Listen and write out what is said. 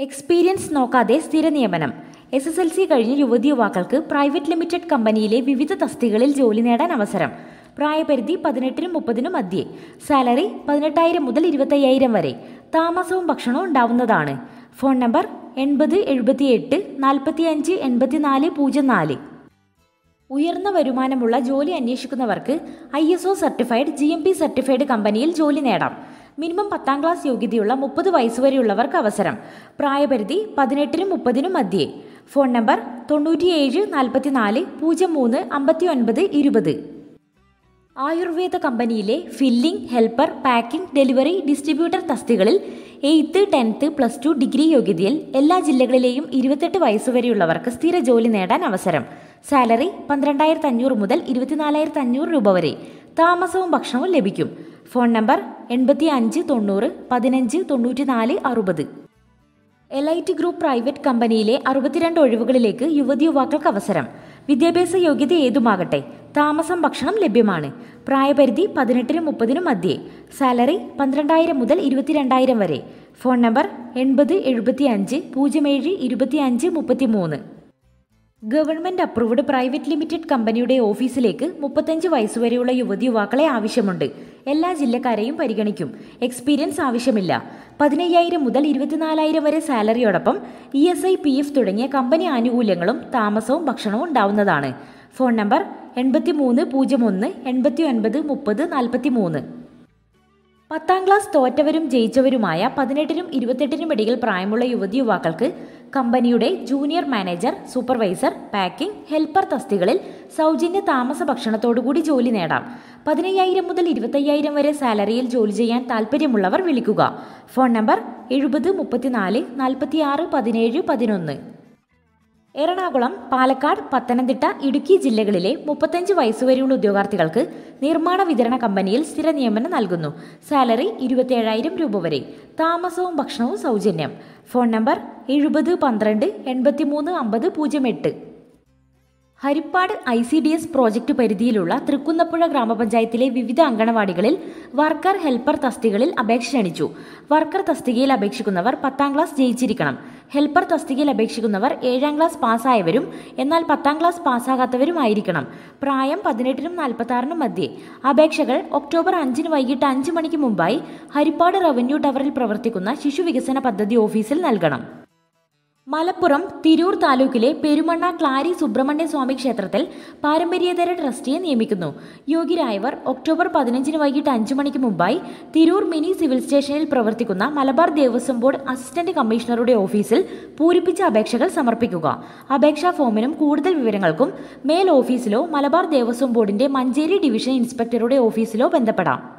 experience നോക്കാതെ സ്ഥിര നിയമനം എസ് എസ് എൽ സി കഴിഞ്ഞ യുവതി യുവാക്കൾക്ക് പ്രൈവറ്റ് ലിമിറ്റഡ് കമ്പനിയിലെ വിവിധ തസ്തികകളിൽ ജോലി നേടാൻ അവസരം പ്രായപരിധി പതിനെട്ടിനും മുപ്പതിനും മധ്യേ സാലറി പതിനെട്ടായിരം മുതൽ ഇരുപത്തയ്യായിരം വരെ താമസവും ഭക്ഷണവും ഉണ്ടാവുന്നതാണ് ഫോൺ നമ്പർ എൺപത് എഴുപത്തിയെട്ട് നാൽപ്പത്തിയഞ്ച് എൺപത്തിനാല് പൂജ്യം നാല് ഉയർന്ന വരുമാനമുള്ള ജോലി അന്വേഷിക്കുന്നവർക്ക് I S O certified G M P certified കമ്പനിയിൽ ജോലി നേടാം മിനിമം പത്താം ക്ലാസ് യോഗ്യതയുള്ള മുപ്പത് വയസ്സുവരെയുള്ളവർക്ക് അവസരം പ്രായപരിധി പതിനെട്ടിനും മുപ്പതിനും മധ്യേ ഫോൺ നമ്പർ തൊണ്ണൂറ്റിയേഴ് നാൽപ്പത്തിനാല് പൂജ്യം മൂന്ന് അമ്പത്തി ഒൻപത് ഇരുപത് ആയുർവേദ കമ്പനിയിലെ filling helper packing delivery distributor തസ്തികളിൽ eighth tenth plus two degree യോഗ്യതയിൽ എല്ലാ ജില്ലകളിലെയും ഇരുപത്തെട്ട് വയസ്സുവരെയുള്ളവർക്ക് സ്ഥിര ജോലി നേടാൻ അവസരം സാലറി പന്ത്രണ്ടായിരത്തി അഞ്ഞൂറ് മുതൽ ഇരുപത്തിനാലായിരത്തി അഞ്ഞൂറ് രൂപ വരെ താമസവും ഭക്ഷണവും ലഭിക്കും ഫോൺ നമ്പർ എൺപത്തി അഞ്ച് തൊണ്ണൂറ് പതിനഞ്ച് തൊണ്ണൂറ്റിനാല് അറുപത് എലൈറ്റ് ഗ്രൂപ്പ് പ്രൈവറ്റ് കമ്പനിയിലെ അറുപത്തിരണ്ട് ഒഴിവുകളിലേക്ക് യുവതി യുവാക്കൾക്ക് അവസരം വിദ്യാഭ്യാസ യോഗ്യത ഏതുമാകട്ടെ താമസം ഭക്ഷണം ലഭ്യമാണ് പ്രായപരിധി പതിനെട്ടിനും മുപ്പതിനും മധ്യേ സാലറി പന്ത്രണ്ടായിരം മുതൽ ഇരുപത്തിരണ്ടായിരം വരെ ഫോൺ നമ്പർ എൺപത് എഴുപത്തി അഞ്ച് പൂജ്യം ഏഴ് ഇരുപത്തി അഞ്ച് മുപ്പത്തി മൂന്ന് ഗവൺമെന്റ് അപ്രൂവ്ഡ് പ്രൈവറ്റ് ലിമിറ്റഡ് കമ്പനിയുടെ ഓഫീസിലേക്ക് മുപ്പത്തഞ്ച് വയസ്സുവരെയുള്ള യുവതി യുവാക്കളെ ആവശ്യമുണ്ട് എല്ലാ ജില്ലക്കാരെയും പരിഗണിക്കും എക്സ്പീരിയൻസ് ആവശ്യമില്ല പതിനയ്യായിരം മുതൽ ഇരുപത്തിനാലായിരം വരെ സാലറിയോടൊപ്പം E S I P F തുടങ്ങിയ കമ്പനി ആനുകൂല്യങ്ങളും താമസവും ഭക്ഷണവും ഉണ്ടാവുന്നതാണ് ഫോൺ നമ്പർ എൺപത്തി മൂന്ന് പൂജ്യം ഒന്ന് എൺപത്തി ഒൻപത് മുപ്പത് നാൽപ്പത്തി മൂന്ന് പത്താം ക്ലാസ് തോറ്റവരും ജയിച്ചവരുമായ പതിനെട്ടിനും ഇരുപത്തെട്ടിനും ഇടയിൽ പ്രായമുള്ള യുവതി യുവാക്കൾക്ക് കമ്പനിയുടെ junior manager supervisor packing helper തസ്തികളിൽ സൗജന്യ താമസ ഭക്ഷണത്തോടുകൂടി ജോലി നേടാം പതിനയ്യായിരം മുതൽ ഇരുപത്തയ്യായിരം വരെ സാലറിയിൽ ജോലി ചെയ്യാൻ താൽപ്പര്യമുള്ളവർ വിളിക്കുക ഫോൺ നമ്പർ എഴുപത് മുപ്പത്തിനാല് നാൽപ്പത്തിയാറ് പതിനേഴ് പതിനൊന്ന് എറണാകുളം പാലക്കാട് പത്തനംതിട്ട ഇടുക്കി ജില്ലകളിലെ മുപ്പത്തഞ്ച് വയസ്സുവരെയുള്ള ഉദ്യോഗാർത്ഥികൾക്ക് നിർമ്മാണ വിതരണ കമ്പനിയിൽ സ്ഥിര നിയമനം നൽകുന്നു സാലറി ഇരുപത്തിയേഴായിരം രൂപ വരെ താമസവും ഭക്ഷണവും സൗജന്യം ഫോൺ നമ്പർ എഴുപത് പന്ത്രണ്ട് എൺപത്തിമൂന്ന് അമ്പത് പൂജ്യം എട്ട് Haripad I C D S project പരിധിയിലുള്ള തൃക്കുന്നപ്പുഴ ഗ്രാമപഞ്ചായത്തിലെ വിവിധ അങ്കണവാടികളിൽ വർക്കർ ഹെൽപ്പർ തസ്തികളിൽ അപേക്ഷ ക്ഷണിച്ചു വർക്കർ തസ്തികയിൽ അപേക്ഷിക്കുന്നവർ പത്താം ക്ലാസ് ജയിച്ചിരിക്കണം ഹെൽപ്പർ തസ്തികയിൽ അപേക്ഷിക്കുന്നവർ ഏഴാം ക്ലാസ് പാസ്സായവരും എന്നാൽ പത്താം ക്ലാസ് പാസ്സാകാത്തവരുമായിരിക്കണം പ്രായം പതിനെട്ടിനും നാൽപ്പത്താറിനും മധ്യേ അപേക്ഷകൾ ഒക്ടോബർ അഞ്ചിന് വൈകിട്ട് അഞ്ച് മണിക്ക് മുമ്പായി ഹരിപ്പാട് റവന്യൂ ടവറിൽ പ്രവർത്തിക്കുന്ന ശിശു വികസന പദ്ധതി ഓഫീസിൽ നൽകണം മലപ്പുറം തിരൂർ താലൂക്കിലെ പെരുമണ്ണ ക്ലാരി സുബ്രഹ്മണ്യ സ്വാമി ക്ഷേത്രത്തിൽ പാരമ്പര്യേതര ട്രസ്റ്റിയെ നിയമിക്കുന്നു യോഗ്യരായവർ ഒക്ടോബർ പതിനഞ്ചിന് വൈകിട്ട് അഞ്ചു മണിക്ക് മുമ്പായി തിരൂർ മിനി സിവിൽ സ്റ്റേഷനിൽ പ്രവർത്തിക്കുന്ന മലബാർ ദേവസ്വം ബോർഡ് അസിസ്റ്റന്റ് കമ്മീഷണറുടെ ഓഫീസിൽ പൂരിപ്പിച്ച അപേക്ഷകൾ സമർപ്പിക്കുക അപേക്ഷാ ഫോമിനും കൂടുതൽ വിവരങ്ങൾക്കും മേൽ ഓഫീസിലോ മലബാർ ദേവസ്വം ബോർഡിന്റെ മഞ്ചേരി ഡിവിഷൻ ഇൻസ്പെക്ടറുടെ ഓഫീസിലോ ബന്ധപ്പെടാം